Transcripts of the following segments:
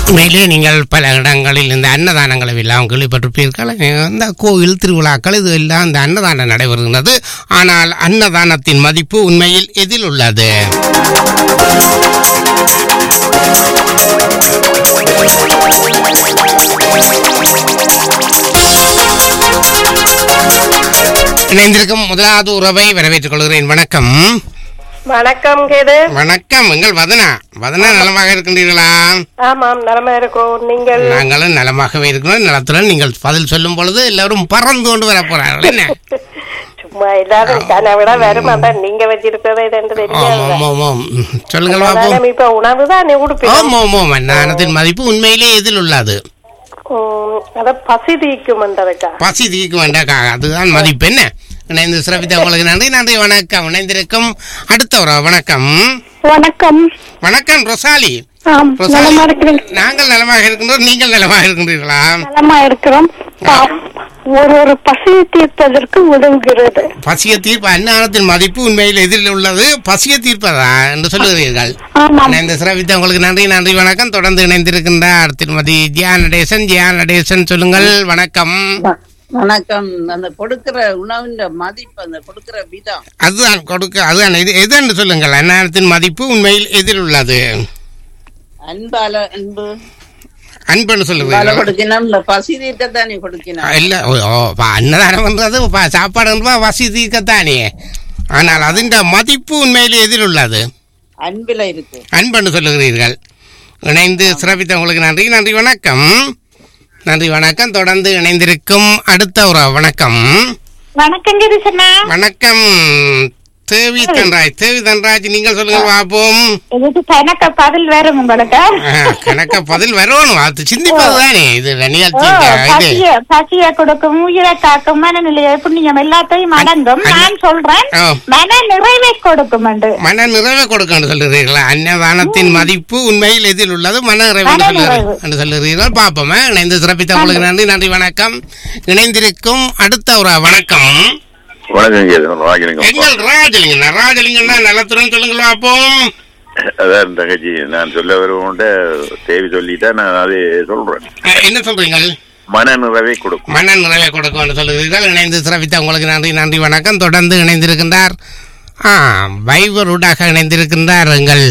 உண்மையிலே நீங்கள் பல இடங்களில் இந்த அன்னதானங்களை எல்லாம் கேள்விப்பட்டிருப்பீர்கள் இந்த கோயில் திருவிழாக்கள் இது எல்லாம் இந்த அன்னதானம் நடைபெறுகிறது ஆனால் அன்னதானத்தின் மதிப்பு உண்மையில் எதில் உள்ளது இணைந்திருக்கும் முதலாவது உறவை வரவேற்றுக் கொள்கிறேன் வணக்கம் வணக்கம் கேது வணக்கம் எங்கள் வதனா வதனா நலமாக இருக்கின்றீர்களா ஆமாம் நலமா இருக்கோம் நீங்கள் நாங்களும் நலமாகவே இருக்கிறோம் நலத்துடன் நீங்கள் பதில் சொல்லும் பொழுது எல்லாரும் பறந்து கொண்டு வர போறார்கள் என்ன சும்மா எல்லாரும் தன்னை விட வரும் அதான் நீங்க வச்சிருக்கிறதே என்று ஆமாம் தெரியாது ஆமாம் ஆமாம் சொல்லுங்கள் பாப்போம் அன்னதானம் இப்ப உணவு தான் உடுப்பி ஆமாம் ஆமாம் அன்னதானத்தின் மதிப்பு உண்மையிலே எதில் உள்ளது அத பசி தீக்கும்ன்றதுக்கா பசி தீர்க்க வேண்டாக்கா அதுதான் மதிப்பு என்ன இணைந்து சிறப்பித்த உங்களுக்கு நன்றி நன்றி வணக்கம் இணைந்திருக்கும் அடுத்த ஒரு வணக்கம் வணக்கம் வணக்கம் ரொசாலி ஆம் ரொசாலி நலமா இருக்கிறேன் நாங்கள் நலமாக இருக்கின்றோம் நீங்கள் நலமாக இருக்கின்றீர்களா நலமா இருக்கிறோம் ஆம். ஒரு ஒரு பசியை தீர்ப்பதற்கு உதவுகிறது பசிய தீர்ப்பு அன்னதானத்தின் மதிப்பு உண்மையில் எதிரில் உள்ளது பசிய தீர்ப்பதா என்று சொல்லுகிறீர்கள் ஆமாம் இணைந்து சிறப்பித்த உங்களுக்கு நன்றி நன்றி வணக்கம் தொடர்ந்து இணைந்திருக்கின்றார் திருமதி ஜியா நடேசன் ஜியா நடேசன் சொல்லுங்கள் வணக்கம் வ- வணக்கம் அந்த கொடுக்கிற உணவின் மதிப்பு அந்த கொடுக்கிற விதம் அதுதான் கொடுக்க அதுதான் இது எது என்று சொல்லுங்கள் அன்னதானத்தின் மதிப்பு உண்மையில் எதில் உள்ளது அன்பால அன்பு அன்புன்னு அன்பால சொல்லுகிறீர்கள் கொடுக்கணும் இந்த பசி தீர்க்கத்தானே கொடுக்கணும் இல்ல ஓ, ஓ, ப- அன்னதானம் பண்றது ப- சாப்பாடுன்றா வசி தீர்க்கத்தானே ஆனால் அதிண்ட மதிப்பு உண்மையில் எதில் உள்ளது அன்பில இருக்கு அன்பன்னு சொல்லுகிறீர்கள் இணைந்து சிறப்பித்த உங்களுக்கு நன்றி நன்றி வணக்கம் நன்றி வணக்கம் தொடர்ந்து இணைந்திருக்கும் அடுத்த ஒரு வணக்கம் வணக்கம் கிருஷ்ணா வணக்கம் தேவி தன்ராஜ் தேவி தன்ராஜ் நீங்கள் சொல்லுங்க பார்ப்போம் இதுக்கு கணக்க பதில் வரும் உங்களுக்கு ஆ, கணக்க பதில் வரணும் அது சிந்திப்பது தானே இது ஓ, நிகழ்ச்சி இது பசிய பசிய கொடுக்கும் உயிரை காக்கும் மனநிலைய புண்ணியம் எல்லாத்தையும் அடங்கும் அண்ணா. நான் சொல்றேன் ஆ. மன நிறைவை கொடுக்கும் என்று மன நிறைவை கொடுக்கணும் சொல்லுகிறீர்களா அன்னதானத்தின் மதிப்பு உண்மையில் எதில் உள்ளது மன நிறைவு மன என்று நிறைவு. சொல்லுகிறீர்கள் என்று சொல்லுகிறீர்கள் பார்ப்போமே இணைந்து சிறப்பித்த உங்களுக்கு நன்றி நன்றி வணக்கம் இணைந்திருக்கும் அடுத்த ஒரு வணக்கம் வணக்கம் கேது ராஜலிங்கம் எங்கள் ராஜலிங்கண்ணா ராஜலிங்கண்ணா நலத்துடன் சொல்லுங்கள் பார்ப்போம் அதான் தங்கச்சி நான் சொல்ல வருவோம்ட்ட தேவி சொல்லிட்டா நான் அதை சொல்றேன் அஹ், என்ன சொல்றீங்கள் மன நிறைவை கொடுக்கும் மன நிறைவை கொடுக்கும் என்று சொல்லுகிறீர்கள் இணைந்து சிறப்பித்த உங்களுக்கு நன்றி நன்றி வணக்கம் தொடர்ந்து இணைந்திருக்கின்றார் ஆ வைவருடாக இணைந்திருக்கின்றார் எங்கள்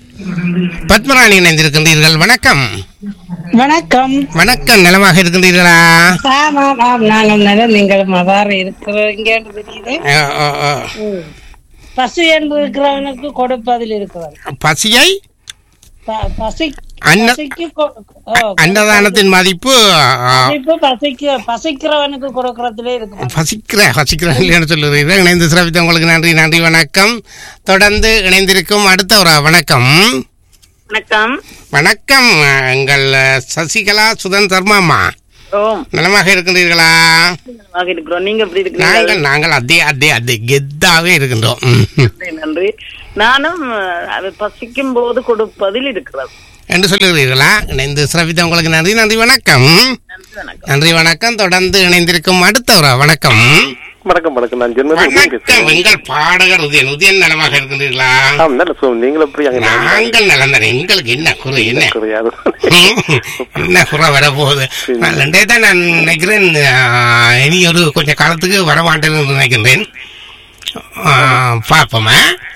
பத்மராணி இணைந்திருக்கின்றீர்கள் வணக்கம் வணக்கம் வணக்கம் நலமாக இருக்கின்றீர்களா ஆமாம் ஆம் நாங்கள் நலம் நீங்களும் அவ்வாறு இருக்கிறீங்க தெரியுது ஆ, ஆ, ஆ. பசு என்று இருக்கிறவனுக்கு கொடுப்பதில் இருக்கிறது பசியை ப- பசி அன்ன- பசிக்கு கொ- ஓ, அன்னதானத்தின் மதிப்பு ஆ, பசிப்பு பசிக்கு பசிக்கிறவனுக்கு கொடுக்கறதுலே இருக்கு பசிக்கிற பசிக்கிற இல்லைன்னு சொல்லுகிறீர்கள் இணைந்து சிறப்பித்த உங்களுக்கு நன்றி நன்றி வணக்கம் தொடர்ந்து இணைந்திருக்கும் அடுத்த ஒரு வணக்கம் வணக்கம் வணக்கம் எங்கள் சசிகலா சுதன் சர்மாமா ஓம் நலமாக இருக்கின்றீர்களா இருக்கிறோம் நீங்க எப்படி நாங்கள் நாங்கள் அதே அதே அதே கெத்தாவே இருக்கின்றோம் ம், ம். நன்றி நானும் அது பசிக்கும் போது கொடுப்பதில் இருக்கிறது என்று சொல்லுகிறீர்களா இணைந்து சிறப்பித்த உங்களுக்கு நன்றி நன்றி வணக்கம் நன்றி வணக்கம் தொடர்ந்து இணைந்திருக்கும் அடுத்த ஒரு வணக்கம் வணக்கம் வணக்கம் நான் ஜென்மதி வணக்கம் எங்கள் பாடகர் உதயன் உதயன் நலமாக இருக்கின்றீர்களா ஆம் நல்ல சுகம் நீங்கள் எப்படி அங்க நாங்கள் நலந்தன எங்களுக்கு என்ன குறை என்ன கிடையாது என்ன குறை வரப்போகுது நான் ரெண்டே தான் நான் நினைக்கிறேன் ஆ, இனி ஒரு கொஞ்சம் காலத்துக்கு வரமாட்டேன்னு நினைக்கின்றேன் ஆ, பார்ப்போமா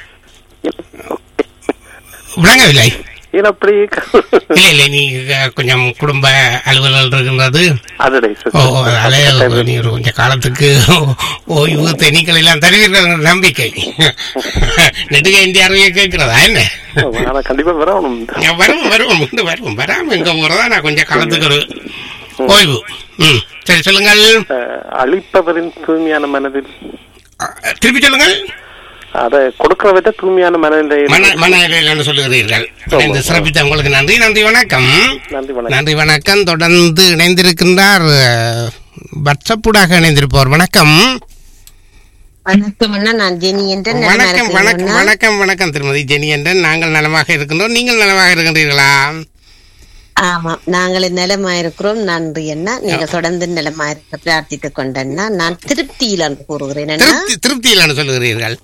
விளங்கவில்லை ஏன் அப்படி இல்லை இல்லை நீ அஹ், கொஞ்சம் குடும்ப அலுவலர்கள் இருக்கின்றது அதடே ஓ அதனால நீ ஒரு கொஞ்சம் காலத்துக்கு ஓய்வு தெனிக்கள் எல்லாம் தருவீர்கள் என்ற நம்பிக்கை நெடுக இந்திய அறிவியை கேட்கிறதா என்ன ஆனா கண்டிப்பா வரணும் நான் வருவோம் வருவோம் மீண்டும் வருவோம் வராம எங்க போறதா நான் கொஞ்சம் காலத்துக்கு ஒரு ஓய்வு ம் சரி சொல்லுங்கள் அஹ், அழிப்பவரின் தூய்மையான மனதில் அஹ், திருப்பி சொல்லுங்கள் அத கொடுக்கிற விட தூய்மையான மனநிலை மன மனநிலையில் சொல்லுகிறீர்கள் இந்த சிறப்பித்த உங்களுக்கு நன்றி நன்றி வணக்கம் நன்றி வணக்கம் நன்றி வணக்கம் தொடர்ந்து இணைந்திருக்கின்றார் அஹ், வாட்ஸ்அப்புடாக இணைந்திருப்பவர் வணக்கம் வணக்கம் அண்ணா நான் ஜெனி என்ற வணக்கம் வணக்கம் வணக்கம் வணக்கம் திருமதி ஜெனி என்றன் நாங்கள் நலமாக இருக்கின்றோம் நீங்கள் நலமாக இருக்கின்றீர்களா ஆமா நாங்கள் நலமா இருக்கிறோம் நன்றி அண்ணா நீங்கள் தொடர்ந்து நலமா இருக்க பிரார்த்தித்துக் கொண்டேன்னா நான் திருப்தியில் அன்று கூறுகிறேன் அண்ணா திருப்தி திருப்தியிலான சொல்லுகிறீர்கள்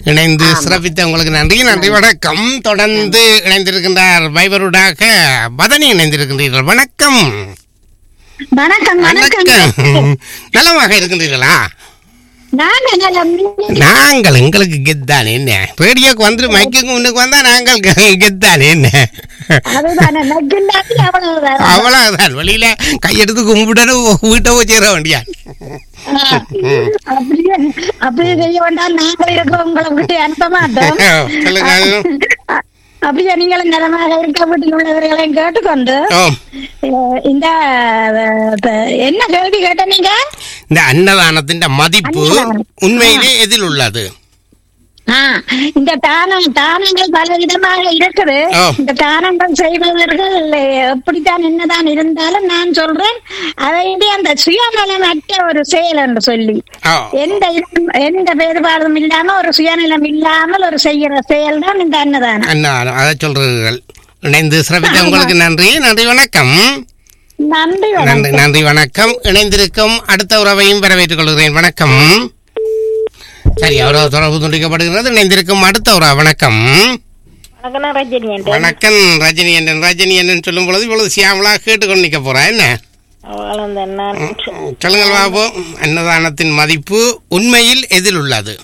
இணைந்து சிறப்பித்த உங்களுக்கு நன்றி நன்றி வணக்கம் தொடர்ந்து இணைந்திருக்கின்றார் வைபருடாக பதனி இணைந்திருக்கின்றீர்கள் வணக்கம் வணக்கம் வணக்கம் வணக்கம் நலமாக இருக்கின்றீர்களா நாங்க நலம் நாங்கள் எங்களுக்கு கெத்தானே என்ன ரேடியோக்கு வந்து மைக்குக்கு முன்னுக்கு வந்தா நாங்கள் கெ- கெத்தானே என்ன அதுதானே நக்கில்லாட்டி அவ்வளவுதான் அவ்வளவுதான் வெளியில கையெடுத்து கும்பிடணும் வீட்டை போய் சேர வேண்டியா அப்படியே அப்படியே செய்ய வேண்டாம் நாங்கள் இருக்க உங்களை விட்டு அனுப்ப மாட்டோம் சொல்லுங்கள் அ- அப்படியே நீங்களும் நலமாக இருக்க வீட்டில் உள்ளவர்களையும் கேட்டுக்கொண்டு ஓ அஹ், இந்த அஹ், இப்ப என்ன கேள்வி கேட்ட நீங்க இந்த அன்னதானத்தின் மதிப்பு அன்னதானம். உண்மையிலே எதில் உள்ளது ஆ, இந்த தானம் தானங்கள் பல விதமாக இருக்குது ஓ. இந்த தானங்கள் செய்பவர்கள் எப்படித்தான் என்னதான் இருந்தாலும் நான் சொல்றேன் அதை வந்து அந்த சுயநலம் அற்ற ஒரு செயல் என்று சொல்லி ஓ எந்த இதும் எந்த வேறுபாடும் இல்லாம ஒரு சுயநலம் இல்லாமல் ஒரு செய்யற செயல் தான் இந்த அன்னதானம் அன்னதானம் அதை சொல்றீர்கள் இணைந்து சிறப்பித்த உங்களுக்கு நன்றி நன்றி வணக்கம் நன்றி நன்றி வணக்கம் நன்றி வணக்கம் இணைந்திருக்கும் அடுத்த உறவையும் வரவேற்றுக் கொள்கிறேன் வணக்கம் சரி அவரது தொடர்பு துண்டிக்கப்படுகிறது இணைந்திருக்கும் அடுத்த உறவு வணக்கம் வணக்கம் நான் ரஜினி என்று வணக்கம் ரஜினி என்ன ரஜினி என்னன்னு சொல்லும் பொழுது இப்பொழுது சியாமலா கேட்டுக்கொண்டு நிற்க போறா என்ன வளர்ந்த நான் சொல்லுங்கள் பாபு அன்னதானத்தின் மதிப்பு உண்மையில் எதில் உள்ளது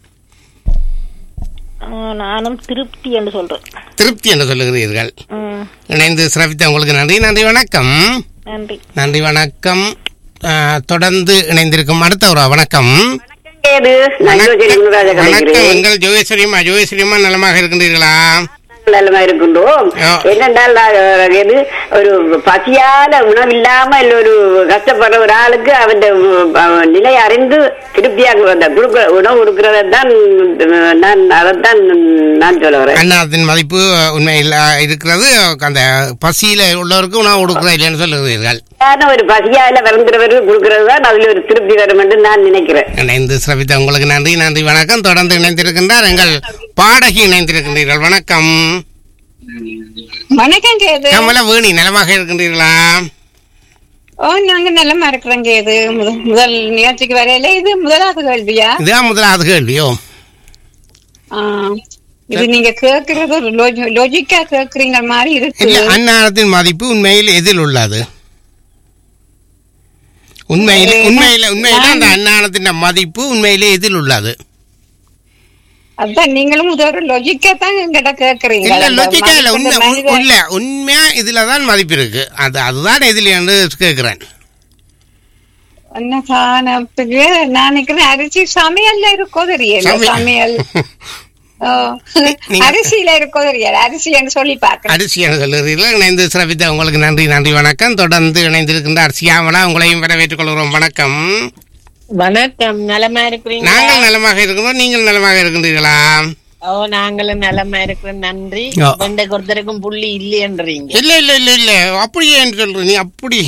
நானும் திருப்தி என்று சொல்றேன் திருப்தி என்று சொல்லுகிறீர்கள் ம், இணைந்து சிறப்பித்த உங்களுக்கு நன்றி நன்றி வணக்கம் நன்றி நன்றி வணக்கம் ஆ, தொடர்ந்து இணைந்திருக்கும் அடுத்த ஒரு வணக்கம் ஏது நான் யோசனை குணராஜா வணக்கம் கலைக்கிறேன் எங்கள் ஜோகேஸ்வரியம்மா ஜோகேஸ்வரியம்மா நலமாக இருக்கின்றீர்களா நல்லமா இருக்கின்றோம் ஆ. என்னென்றால் நான் எது ஒரு பசியால உணவில்லாம இல்ல ஒரு கஷ்டப்படுற ஒரு ஆளுக்கு அவன் நிலை அறிந்து திருப்தியாக அந்த கொடுக்க உணவு கொடுக்கறதை தான் நான் அதைத்தான் நான் சொல்ல வரேன் அன்னதானத்தின் மதிப்பு உண்மையில் ஆ, இருக்கிறது அந்த பசியில உள்ளவருக்கு உணவு கொடுக்குறா இல்லைன்னு சொல்லுகிறீர்கள் சாதாரண ஒரு பசியால விளங்குறவருக்கு கொடுக்கறது தான் அதுல ஒரு திருப்தி வரும் என்று நான் நினைக்கிறேன் இணைந்து சிறப்பித்த உங்களுக்கு நன்றி நன்றி வணக்கம் தொடர்ந்து இணைந்திருக்கின்றார் எங்கள் பாடகி இணைந்திருக்கின்றீர்கள் வணக்கம் வணக்கம் கேது கமல வேணி நலமாக இருக்கின்றீர்களா ஓ நாங்க நல்லமா இருக்கிறோம் கேது முத- முதல் நிகழ்ச்சிக்கு வரையில இது முதலாவது கேள்வியா இதுதான் முதலாவது கேள்வியோ ஆ, இது நீங்க கேக்குறது ஒரு லோஜிக்கா கேக்குறீங்க மாதிரி இருக்கு இல்ல அன்னதானத்தின் மதிப்பு உண்மையில் எதில் உள்ளது உண்மையில உண்மையில உண்மையில அந்த அன்னதானத்தின் மதிப்பு உண்மையிலே எதில் உள்ளது அதான் நீங்களும் இது ஒரு லொஜிக்கா தான் எங்கிட்ட கேக்குறீங்க இல்ல அந்த லொஜிக்கா இல்ல உண்மை மனித- உண்- இல்ல உண்மையா இதுலதான் மதிப்பு இருக்கு அது அதுதான் எதில் என்று கேட்கிறேன் அன்னதானத்துக்கு நான் நினைக்கிறேன் அரிசி சமையல்ல இருக்கோ தெரியல சமையல். சமையல் ஓ, நீங்க- அரிசியில இருக்கோ தெரியல அரிசின்னு சொல்லி பாக்குறேன் அரிசி என சொல்லுகிறீர்கள் இணைந்து சிறப்பித்த உங்களுக்கு நன்றி நன்றி வணக்கம் தொடர்ந்து இணைந்திருக்கின்றார் சியாமலா உங்களையும் வரவேற்றுக் கொள்கிறோம் வணக்கம் வணக்கம் நலமா இருக்கிறீங்க நாங்கள் நலமாக இருக்கிறோம் நீங்கள் நலமாக இருக்கின்றீர்களா ஓ நாங்களும் நலமா இருக்கிறோம் நன்றி ஆ. ரெண்டு ஒருத்தருக்கும் புள்ளி இல்லையன்றீங்க இல்ல இல்ல இல்ல இல்ல அப்படியே என்று சொல்ற நீ அப்படி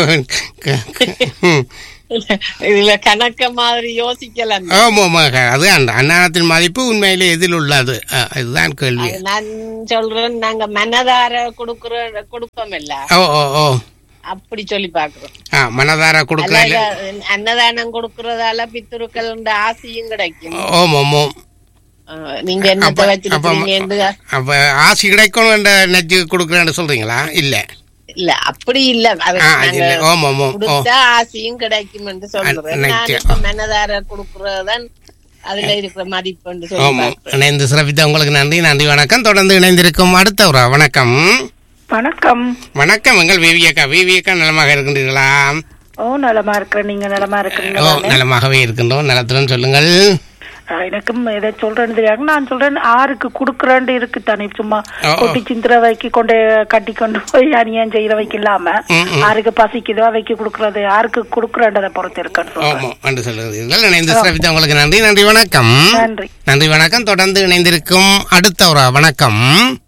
ம். இதுல கணக்க மாதிரி யோசிக்கலாம் ஆமா ஆமா அது அந்த அன்னதானத்தின் மதிப்பு உண்மையிலே எதில் உள்ளது அ, இதுதான் கேள்வி அது நான் சொல்றேன் நாங்க மனதார கொடுக்குற கொடுப்போம் இல்ல ஓ ஓ ஓ அப்படி சொல்லி பாக்குறோம் ஆ மனதார கொடுக்கல அல்லாத அன்னதானம் கொடுக்கறதால பித்துருக்கள் ஆசையும் கிடைக்கும் ஓம் ஓம் ஓம் ஆ, நீங்க என்னத்தை அப்ப- வச்சிருக்கீங்க அப்ப ஆசி கிடைக்கணும் என்ற நெஞ்சு கொடுக்குறேன்னு சொல்றீங்களா இல்ல இல்ல அப்படி இல்ல அது ஆ, நாங்க இல்ல. ஓம், ஓம், ஓம். கொடுத்தா ஆசையும் கிடைக்கும் என்று சொல்றேன் நெ- நான் இப்ப மனதார கொடுக்கறதுதான் அதுல இருக்கிற மதிப்பு சொல்லி ஆமாம் பார்க்கிறேன். இணைந்து சிறப்பித்த உங்களுக்கு நன்றி நன்றி வணக்கம் தொடர்ந்து இணைந்திருக்கும் அடுத்த ஒரு வணக்கம் வணக்கம் வணக்கம் எங்கள் விவியக்கா விவியக்கா நலமாக இருக்கின்றீர்களா ஓ நலமா இருக்கிறேன் நீங்க நலமா இருக்கிறீங்க ஓ நலமாகவே இருக்கின்றோம் நலத்துடன் சொல்லுங்கள் எனக்கும் எதை சொல்றேன்னு தெரியாது நான் சொல்றேன் ஆருக்கு குடுக்கறேன்னு இருக்கு தானே சும்மா ஓ, ஓ. கொட்டி சிந்திர வைக்க கொண்டு கட்டி கொண்டு போய் அநியாயம் செய்யற வைக்க இல்லாம ம், ம். ஆருக்கு பசிக்குதோ அவைக்கு குடுக்கறது ஆருக்கு குடுக்கறன்றதை பொறுத்து இருக்குன்னு சொல்றேன் ஆமாம் என்று சொல்லுகிறீர்கள் இணைந்து சிறப்பித்த உங்களுக்கு நன்றி நன்றி வணக்கம் நன்றி நன்றி வணக்கம் தொடர்ந்து இணைந்திருக்கும் அடுத்த ஒரு வணக்கம்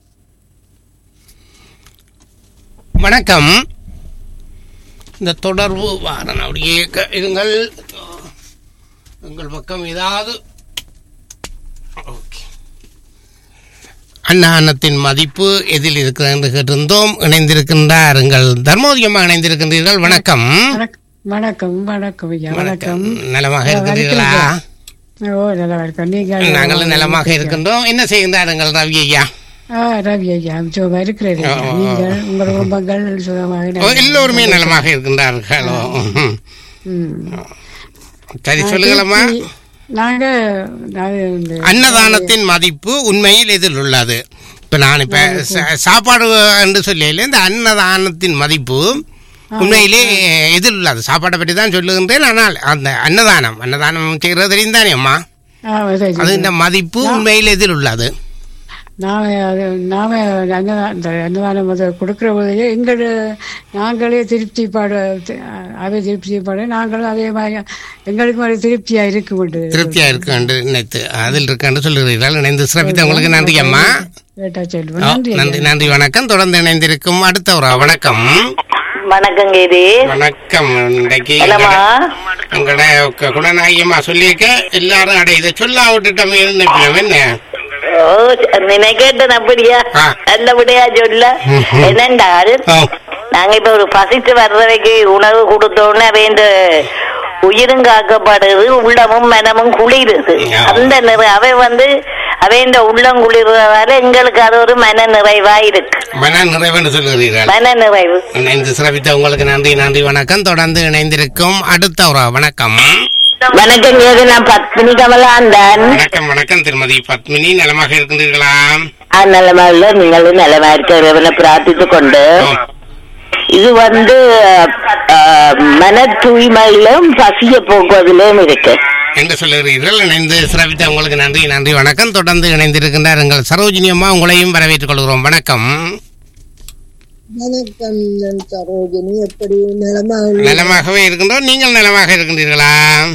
வணக்கம் இந்த தொடர்பு வாரன் அப்படியே க- இருங்கள் உங்கள் பக்கம் ஏதாவது ஓகே. அன்னதானத்தின் மதிப்பு எதில் இருக்கிறது என்று கேட்டிருந்தோம் இணைந்திருக்கின்றார் எங்கள் தர்மோதயமாக இணைந்திருக்கின்றீர்கள் வணக்கம் வணக்கம் வணக்கம் ஐயா வணக்கம் வணக்கம் நலமாக இருக்கின்றீர்களா ஓ நல்லா இருக்கோம் நீங்கள் நாங்கள் நலமாக இருக்கின்றோம் என்ன செய்கின்றாருங்கள் ரவி ஐயா ஆ ரவி ஐயா சுகமா இருக்கிறீர்கள் ஆ, ஆ, ஆ. நீங்கள் உங்கள் குடும்பங்கள் சுகமாக ஓ, எல்லோருமே நலமாக இருக்கின்றார்களோ ம். ம். சரி சொல்லுங்களம்மா நாங்க நாங்க இந்த அன்னதானத்தின் மதிப்பு உண்மையில் இதில் உள்ளது இப்ப நான் இப்ப சா- சாப்பாடு என்று சொல்லல இந்த அன்னதானத்தின் மதிப்பு உண்மையிலே எதில் உள்ளது சாப்பாட்டை பற்றி தான் சொல்லுகின்றேன் ஆனால் அந்த அன்னதானம் அன்னதானம் செய்கிறது தெரியும் தானே அம்மா ஆ, சரி, அது சரி. இந்த மதிப்பு உண்மையில் எதில் உள்ளது நாம அது நாம அன்னதா- இந்த அன்னதானம் அதை கொடுக்கிற போதே எங்கள் நாங்களே திருப்தி பாட அவை திருப்தி பாட நாங்களும் அதே மாதிரி எங்களுக்கும் ஒரு திருப்தியா இருக்கு கொண்டு திருப்தியா இருக்கு என்று நினைத்து அதில் இருக்கு என்று சொல்லுகிறீர்கள் இணைந்து சிறப்பித்த உங்களுக்கு நன்றி அம்மா கேட்டா ஓ, சொல்லுவோம் நன்றி நன்றி நன்றி வணக்கம் தொடர்ந்து இணைந்திருக்கும் அடுத்த ஒரு வணக்கம் வணக்கங்க இது வணக்கம் இன்றைக்கு என்னம்மா? எங்கட குணநாயகமா சொல்லியிருக்க எல்லாரும் அடை இதை சொல்ல விட்டுட்டோமே நினைப்போம் என்ன ஓ நினைக்கேட்டேன் அப்படியா ஆ. நல்லபடியா சொல்ல ம்ஹும். என்னண்டாரு ஓ, நாங்க இப்ப ஒரு பசித்து வர்றவைக்கு உணவு கொடுத்தோன்னே அவ இந்த உயிரும் காக்கப்படுது உள்ளமும் மனமும் குளிருது ஆ. அந்த நிறை அவை வந்து அவை இந்த உள்ளம் குளிர்றதால எங்களுக்கு அது ஒரு மன நிறைவா இருக்கு மன நிறைவென்று சொல்லுகிறீர்கள் மன நிறைவு இணைந்து சிறப்பித்த உங்களுக்கு நன்றி நன்றி வணக்கம் தொடர்ந்து இணைந்திருக்கும் அடுத்த ஒரு வணக்கம் வணக்கம் ஏது நான் பத்மினி கமலாந்தன் வணக்கம் வணக்கம் திருமதி பத்மினி நலமாக இருக்கின்றீர்களா நலமா இல்ல நீங்களும் நலமா இருக்க இறைவனை பிரார்த்தித்து கொண்டு ஓ, இது வந்து அஹ், மன தூய்மையிலும் பசிய போக்குவதிலும் இருக்கு என்று சொல்லுகிறீர்கள் இணைந்து சிறப்பித்த உங்களுக்கு நன்றி நன்றி வணக்கம் தொடர்ந்து இணைந்திருக்கின்றார் எங்கள் சரோஜினி அம்மா உங்களையும் வரவேற்றுக் கொள்கிறோம் வணக்கம் வணக்கம் நான் சரோஜினி எப்படி நலமா நலமாகவே இருக்கின்றோம் நீங்கள் நலமாக இருக்கின்றீர்களா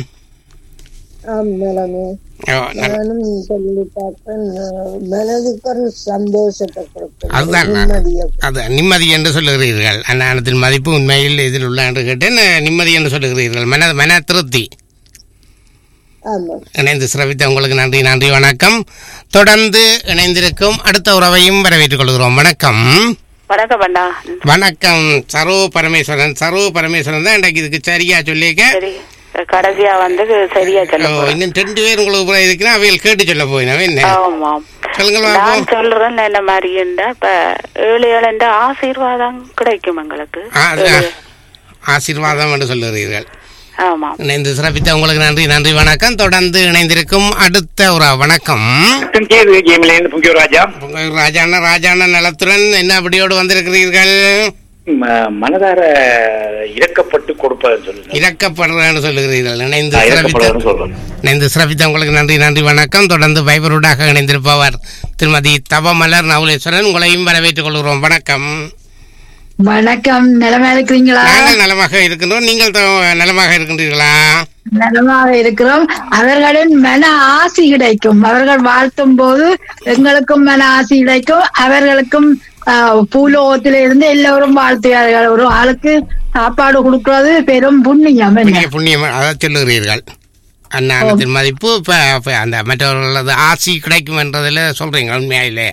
ஆம் நலமே ஓ, நல- நானும் சொல்லி பார்ப்பேன் அஹ், மனதுக்கு ஒரு சந்தோஷத்தை கொடுக்கும் அதுதான் நான். நிம்மதியை அது நிம்மதி என்று சொல்லுகிறீர்கள் அன்னதானத்தின் மதிப்பு உண்மையில் இதில் உள்ள என்று கேட்டேன் நிம்மதி என்று சொல்லுகிறீர்கள் மன மன திருப்தி ஆமா இணைந்து சிறப்பித்த உங்களுக்கு நன்றி நன்றி வணக்கம் தொடர்ந்து இணைந்திருக்கும் அடுத்த உறவையும் வரவேற்றுக் கொள்கிறோம் வணக்கம் வணக்கம் அண்ணா வணக்கம் சரோ பரமேஸ்வரன் சரோ பரமேஸ்வரன் தான் இன்றைக்கு இதுக்கு சரியா சொல்லியிருக்க சரி கடைசியா வந்து சரியா சொல்ல ஓ, இன்னும் ரெண்டு பேர் உங்களுக்கு புறம் இருக்குன்னா அவைகள் கேட்டு சொல்ல போயினவே என்ன ஆமாம் சொல்லுங்கள் நான் பாப்போம். சொல்றேன் என்ன மாதிரி இருந்தா இப்ப ஏழு ஏழு ஆசீர்வாதம் கிடைக்கும் எங்களுக்கு ஆ, அது, ஆ, ஆசீர்வாதம் என்று சொல்லுகிறீர்கள் ஆமாம் இணைந்து சிறப்பித்த உங்களுக்கு நன்றி நன்றி வணக்கம் தொடர்ந்து இணைந்திருக்கும் அடுத்த ஒரு வணக்கம் கேமிலேருந்து புங்கியூர் ராஜா ராஜாண்ணா ராஜாண்ணா நலத்துடன் என்ன அப்படியோடு வந்திருக்கிறீர்கள் ம- மனதார இறக்கப்பட்டு கொடுப்பதுன்னு சொல்லுங்க இறக்கப்படுறேன்னு சொல்லுகிறீர்கள் இணைந்து ஆ, சிறப்பித்த இறக்கப்படுறதுன்னு சொல்றேன் இணைந்து சிறப்பித்த உங்களுக்கு நன்றி நன்றி வணக்கம் தொடர்ந்து பைபருடாக இணைந்திருப்பவர் திருமதி தவமலர் நவுலேஸ்வரன் உங்களையும் வரவேற்றுக் கொள்கிறோம் வணக்கம் வணக்கம் நிலமா இருக்கிறீங்களா நாங்கள் நலமாக இருக்கின்றோம் நீங்கள் த- நலமாக இருக்கின்றீர்களா நலமாக இருக்கிறோம் அவர்களின் மன ஆசி கிடைக்கும் அவர்கள் வாழ்த்தும் போது எங்களுக்கும் மன ஆசி கிடைக்கும் அவர்களுக்கும் ஆஹ், பூலோகத்தில இருந்து எல்லோரும் வாழ்த்துகிறார்கள் ஒரு ஆளுக்கு சாப்பாடு கொடுக்கிறது பெரும் புண்ணியம் என்ன புண்ணிய புண்ணியம் அதை சொல்லுகிறீர்கள் அன்னானத்தின் மதிப்பு இப்ப இப்ப அந்த மற்றவர்களது ஆசி கிடைக்கும் என்றதில் சொல்றீங்க உண்மையாயிலே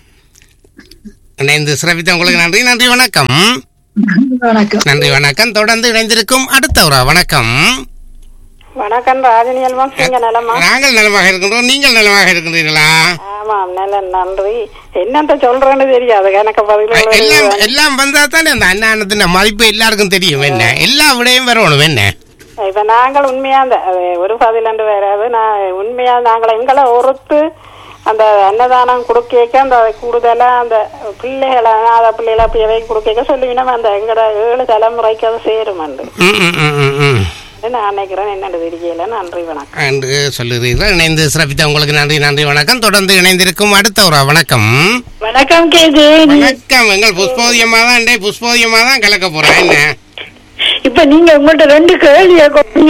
இணைந்து சிறப்பித்த உங்களுக்கு நன்றி நன்றி வணக்கம் வணக்கம் நன்றி வணக்கம் தொடர்ந்து இணைந்திருக்கும் அடுத்த ஒரு வணக்கம் வணக்கம் ராஜினி அல்வம் நீங்க நலமா நாங்கள் நலமாக இருக்கின்றோம் நீங்கள் நலமாக இருக்கின்றீர்களா ஆமாம் நல்ல நன்றி என்னத்த சொல்றேன்னு தெரியாது எனக்கு பதில் எல்லாம் எல்லாம் வந்தா தானே அந்த அன்னானத்தின் மதிப்பு எல்லாருக்கும் தெரியும் என்ன எல்லா விடையும் வரணும் என்ன இப்ப நாங்கள் உண்மையா அந்த அது ஒரு பதில் என்று வராது நான் உண்மையா நாங்கள் எங்களை ஒருத்து அந்த அன்னதானம் கொடுக்க அந்த கூடுதலா அந்த பிள்ளைகளை அத பிள்ளைகளை பிள்ளை கொடுக்க சொல்லுவீங்கன்னா அந்த எங்கட ஏழு தலைமுறைக்கு அது சேருமண்டு ம், ம், ம், ம், ம். நான் நினைக்கிறேன் என்னன்னு தெரியல நன்றி வணக்கம் என்று சொல்லுகிறீர்கள் இணைந்து சிறப்பித்த உங்களுக்கு நன்றி நன்றி வணக்கம் தொடர்ந்து இணைந்திருக்கும் அடுத்த ஒரு வணக்கம் வணக்கம் கேது வணக்கம் எங்கள் புஷ்போதியமா தான் டே புஷ்போதியமா தான் கலக்க போறேன் என்ன இப்ப நீங்க உங்கள்ட்ட ரெண்டு கேள்வியை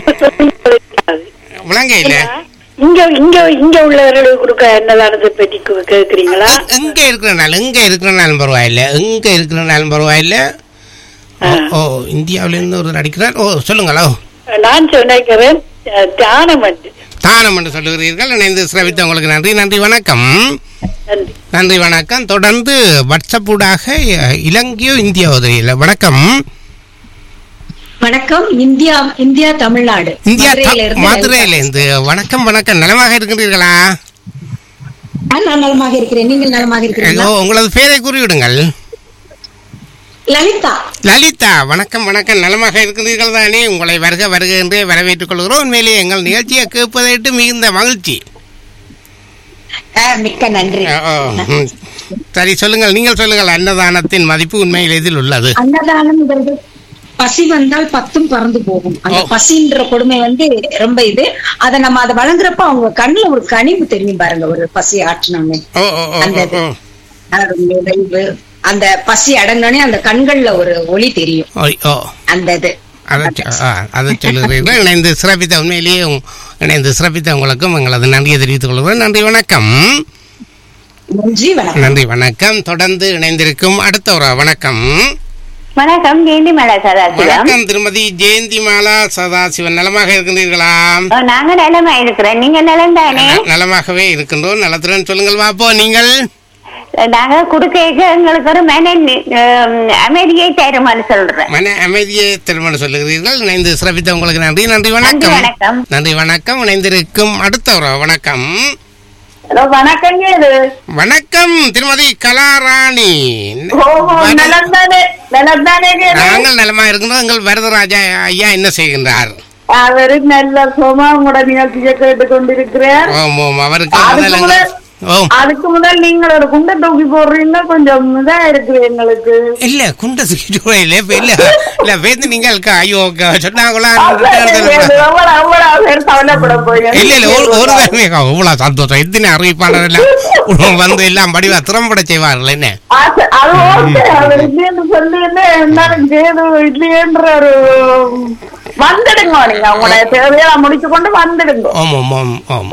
விளங்க இல்ல இங்க இங்க இங்க உள்ளவர்களுக்கு கொடுக்க என்னதானதை பற்றி கு- கேக்குறீங்களா எங்க இருக்கிற நாள் எங்க இருக்கிற நாளும் பரவாயில்ல எங்க இருக்கிற நாளும் பரவாயில்ல ஓ, ஓ இந்தியாவில இருந்து ஒரு நடிக்கிறார் ஓ சொல்லுங்களோ நான் சொன்னேன் தியானம் வந்து தானம் என்று சொல்லுகிறீர்கள் இணைந்து சிறப்பித்த உங்களுக்கு நன்றி நன்றி வணக்கம் நன்றி நன்றி வணக்கம் தொடர்ந்து வாட்ஸ்அப் ஊடாக அஹ், இலங்கையோ இந்தியாவோ தெரியல வணக்கம் வணக்கம் இந்தியா இந்தியா தமிழ்நாடு இந்தியா மதுரையில இருந்து மதுரையில இருந்து வணக்கம் வணக்கம் நலமாக இருக்கின்றீர்களா ஆ, நான் நலமாக இருக்கிறேன் நீங்கள் நலமாக இருக்கிறீங்களா ஐயோ, உங்களது பேரை கூறிவிடுங்கள் லலிதா லலிதா வணக்கம் வணக்கம் நலமாக இருக்கின்றீர்கள் தானே உங்களை வருக வருக என்றே வரவேற்றுக் கொள்கிறோம் உண்மையிலேயே எங்கள் நிகழ்ச்சியை கேட்பதைட்டு மிகுந்த மகிழ்ச்சி ஆ, மிக்க நன்றி ஓ, ம். சரி சொல்லுங்கள் நீங்கள் சொல்லுங்கள் அன்னதானத்தின் மதிப்பு உண்மையில் இதில் உள்ளது அன்னதானம்ங்கிறது பசி வந்தால் பத்தும் பறந்து போகும் அந்த பசின்ற கொடுமை வந்து ரொம்ப இது அத நம்ம அதை வழங்குறப்ப அவங்க கண்ணுல ஒரு கனிவு தெரியும் பாருங்க ஒரு பசி ஆற்றினோன்னு ஓ ஓ ஓ, அந்த ஓ, இது. ஓ. அது நிறைவு அந்த பசி அடங்கினோடனே அந்த கண்கள்ல ஒரு ஒளி தெரியும் ஓய், ஓ அந்த இது அதை சொ- ஆ, அதை சொல்லுகிறீர்கள் இணைந்து சிறப்பித்த உண்மையிலேயே உங்- இணைந்து சிறப்பித்த உங்களுக்கும் எங்களது நன்றியை தெரிவித்துக் கொள்கிறோம் நன்றி வணக்கம் நன்றி வணக்கம் நன்றி வணக்கம் தொடர்ந்து இணைந்திருக்கும் அடுத்த ஒரு வணக்கம் வணக்கம் ஜெயந்தி மலா சதாசிவம் வணக்கம் திருமதி ஜெயந்தி மாலா சதாசிவன் நலமாக இருக்கின்றீர்களா ஓ, நாங்க நலமா இருக்கிறோம் நீங்க நலம் தானே ந- நலமாகவே இருக்கின்றோம் நலத்துடன் சொல்லுங்கள் வாப்போ நீங்கள் நாங்க குடுக்க எங்களுக்கு ஒரு மன நி- ஆம், அமைதியை தருமான்னு சொல்றேன் மன அமைதியை திருமணம் சொல்லுகிறீர்கள் இணைந்து சிறப்பித்த உங்களுக்கு நன்றி நன்றி நன்றி வணக்கம் வணக்கம் நன்றி வணக்கம் இணைந்திருக்கும் அடுத்த ஒரு வணக்கம் ஹலோ வணக்கங்க இது வணக்கம் திருமதி கலாராணி ஓஹோ நலம் தானே நலம் தானே நாங்கள் நலமா இருக்கின்றோம் எங்கள் வரதராஜா ஐயா என்ன செய்கின்றார் அவரு நல்ல சுகமா உங்களோட நிகழ்ச்சியை கேட்டு கொண்டிருக்கிறார் ஓம் ஓம் அவருக்கு அதுக்கு முதல் முதல் எங்கள்- ஓம் அதுக்கு முதல் நீங்கள் ஒரு குண்டை தூக்கி போடுறீங்க கொஞ்சம் இதா இருக்குது எங்களுக்கு இல்ல குண்ட தூக்கிட்டு இல்ல இப்ப இல்ல இல்ல வேந்து நீங்கள் க- ஐயோ க- சொன்னாங்களா எவ்வளவு எவ்வளவு பேர் கவலைப்பட போய் இல்ல இல்ல ஒரு ஒரு தடவை அவ்வளவு சந்தோஷம் எத்தனை அறிவிப்பாளர் எல்லாம் வந்து எல்லாம் படிவா திறம்பட செய்வார்கள் என்ன அது அது ஓகே அவர் இல்லைன்னு சொல்லி என்ன இருந்தாலும் கேது இல்லையன்ற ஒரு வந்துடுங்க நீங்க உங்களுடைய தேவையெல்லாம் முடிச்சு கொண்டு வந்துடுங்க ஓம் ஓம் ஓம் ஓம்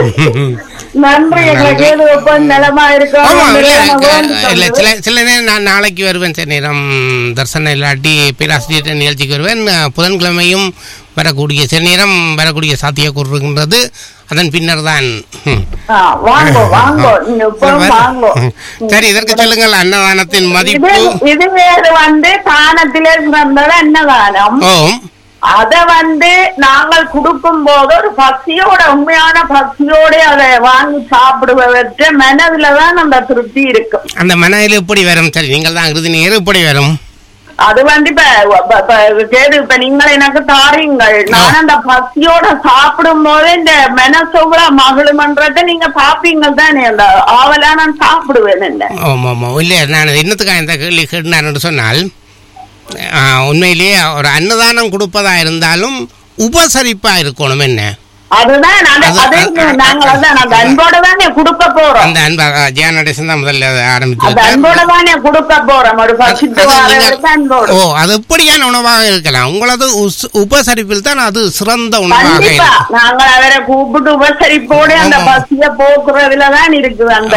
நன்றி எங்களை கேது வைப்போம் நிலமா ஆமா, இல்ல, இருக்கோம் இல்ல சில சில நேரம் நான் நாளைக்கு வருவேன் சில நேரம் தர்சனம் இல்லாட்டி பேராசிரியர் நிகழ்ச்சிக்கு வருவேன் அஹ், புதன்கிழமையும் வரக்கூடிய சில நேரம் வரக்கூடிய சாத்தியக்கூறு இருக்கின்றது அதன் பின்னர் தான் ம். வாங்கோ வாங்கோ நீங்க இப்பவும் வாங்கோ சரி இதற்கு சொல்லுங்கள் அன்னதானத்தின் இது மதிப்பு இது வேறு வந்து தானத்திலே சிறந்தது அன்னதானம் ஓம் அத வந்து நாங்கள் கொடுக்கும் போது ஒரு பசியோட உண்மையான பசியோட அதை வாங்கி சாப்பிடுவதற்கு மனதுலதான் அந்த திருப்தி இருக்கும் அந்த மனையில் எப்படி வரும் சரி நீங்கள் தான் இறுதி நேரம் எப்படி வரும் அது வந்து இப்ப இப்ப- இப்ப கேது இப்ப நீங்கள் எனக்கு தாரீங்கள் நான் அந்த பசியோட சாப்பிடும் போது இந்த மனசோட மகிழுமன்றதை நீங்க பாப்பீங்க தானே அந்த ஆவலா நான் சாப்பிடுவேன் என்ன ஆமாம் ஆமாம் இல்லை நான் என்னத்துக்காக இந்த கேள்வி கேட்டான்னு சொன்னால் ஆ, உண்மையிலேயே ஒரு அன்னதானம் கொடுப்பதா இருந்தாலும் உபசரிப்பா இருக்கணும் என்ன அதுதான் அது அது- அது நாங்கள் அதான் அந்த அன்போட தானே கொடுக்க போறோம் அந்த அன்பா ஜியா நடேசன் தான் முதல்ல அதை ஆரம்பித்து அந்த வச்சார். அன்போட தானே கொடுக்க போறோம் ஒரு பசித்து அது வாரவருக்கு நீங்கள்- அன்போடு ஓ அது எப்படியான உணவாக இருக்கலாம் உங்களது உஸ்- உபசரிப்பில் தான் அது சிறந்த உணவாக கண்டிப்பா இருக்கும் நாங்கள் அவரை கூப்பிட்டு உபசரிப்போடு அந்த பசிய போக்குறதுல தான் இருக்குது அந்த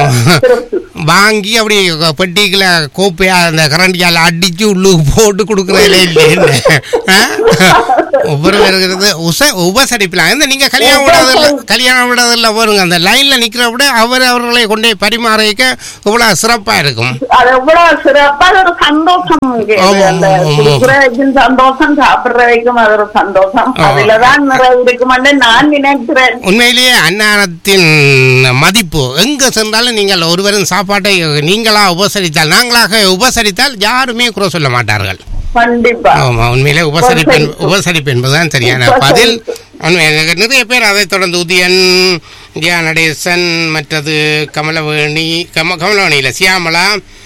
வாங்கி அப்படி பெட்டிக்குள்ள கோப்பையா அந்த கரண்டியால அடிச்சு உள்ளுக்கு போட்டு கொடுக்கறதுல இல்லை என்ன? ஆ? ஒவ்வொரு இருக்கிறது உச உபசரிப்பிலாம் இந்த நீங்க கல்யாணம் விடாதில்ல கல்யாணம் விடாதில்ல போருங்க அந்த லைன்ல நிக்கிற விட அவர் அவர்களை கொண்டே பரிமாறிக்க இவ்வளவு சிறப்பா இருக்கும் அது எவ்வளவு சிறப்பா அது ஒரு சந்தோஷம் இருக்கு. ஆமா, அந்த ஆமா, ஆமா. கொடுக்குற வரைக்கும் சந்தோஷம் சாப்பிடுற வரைக்கும் அது ஒரு சந்தோஷம் ஆ. அதுலதான் நிறைவு இருக்குமென்று நான் நினைக்கிறேன் உண்மையிலேயே அன்னதானத்தின் மதிப்பு எங்க சென்றாலும் நீங்கள் ஒருவரின் சாப்பாட்டை நீங்களா உபசரித்தால் நாங்களாக உபசரித்தால் யாருமே குறை சொல்ல மாட்டார்கள் கண்டிப்பா ஆமா உண்மையிலே உபசரிப்பு என்ப- உபசரிப்பு என்பதுதான் சரியான பதில் உண்மை- எனக்கு நிறைய பேர் அதை தொடர்ந்து உதயன் ஜியா நடேசன் மற்றது கமலவேணி கம கமலவேணி இல்லை சியாமலா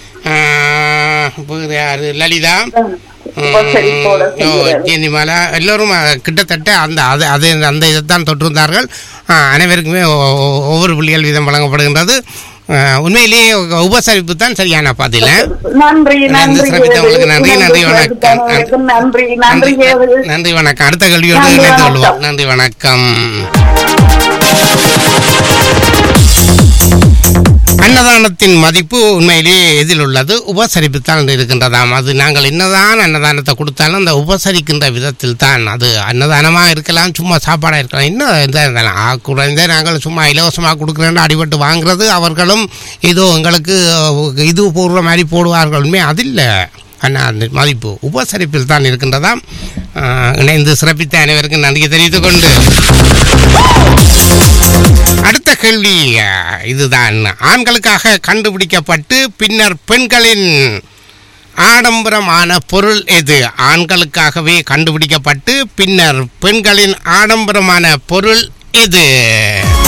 ஆஹ், வேறு யாரு லலிதா உபசரிப்போட ஓ, ஜெயந்திமாலா எல்லோரும் அஹ், கிட்டத்தட்ட அந்த அது அது அந்த இதைத்தான் தொட்டிருந்தார்கள் ஆஹ், அனைவருக்குமே ஒ- ஒ- ஒவ்வொரு புள்ளிகள் வீதம் வழங்கப்படுகின்றது ஆஹ், உண்மையிலேயே உபசரிப்பு தான் சரியான பதில் நன்றி நன்றி சிறப்பித்த உங்களுக்கு நன்றி நன்றி வணக்கம் நன்றி நன்றி கேது நன்றி வணக்கம் அடுத்த கேள்வியோடு நன்றி, இணைந்து வணக்கம். கொள்வோம் நன்றி வணக்கம் அன்னதானத்தின் மதிப்பு உண்மையிலேயே எதில் உள்ளது உபசரிப்பு தான் இருக்கின்றதாம் அது நாங்கள் என்னதான் அன்னதானத்தை கொடுத்தாலும் அந்த உபசரிக்கின்ற விதத்தில் தான் அது அன்னதானமாக இருக்கலாம் சும்மா சாப்பாடாக இருக்கலாம் இன்னும் எந்த இருந்தாலும் ஆ, குறைந்த நாங்கள் சும்மா இலவசமாக கொடுக்குறேன்னு அடிபட்டு வாங்குறது அவர்களும் ஏதோ எங்களுக்கு அஹ், இது போடுற மாதிரி போடுவார்கள் உண்மை அது இல்லை ஆனால் அந்த மதிப்பு உபசரிப்பில் தான் இருக்கின்றதாம் ஆஹ், இணைந்து சிறப்பித்த அனைவருக்கும் நன்றி தெரிவித்துக் கொண்டு அடுத்த கேள்வி ஆஹ், இதுதான் ஆண்களுக்காக கண்டுபிடிக்கப்பட்டு பின்னர் பெண்களின் ஆடம்பரமான பொருள் எது ஆண்களுக்காகவே கண்டுபிடிக்கப்பட்டு பின்னர் பெண்களின் ஆடம்பரமான பொருள் எது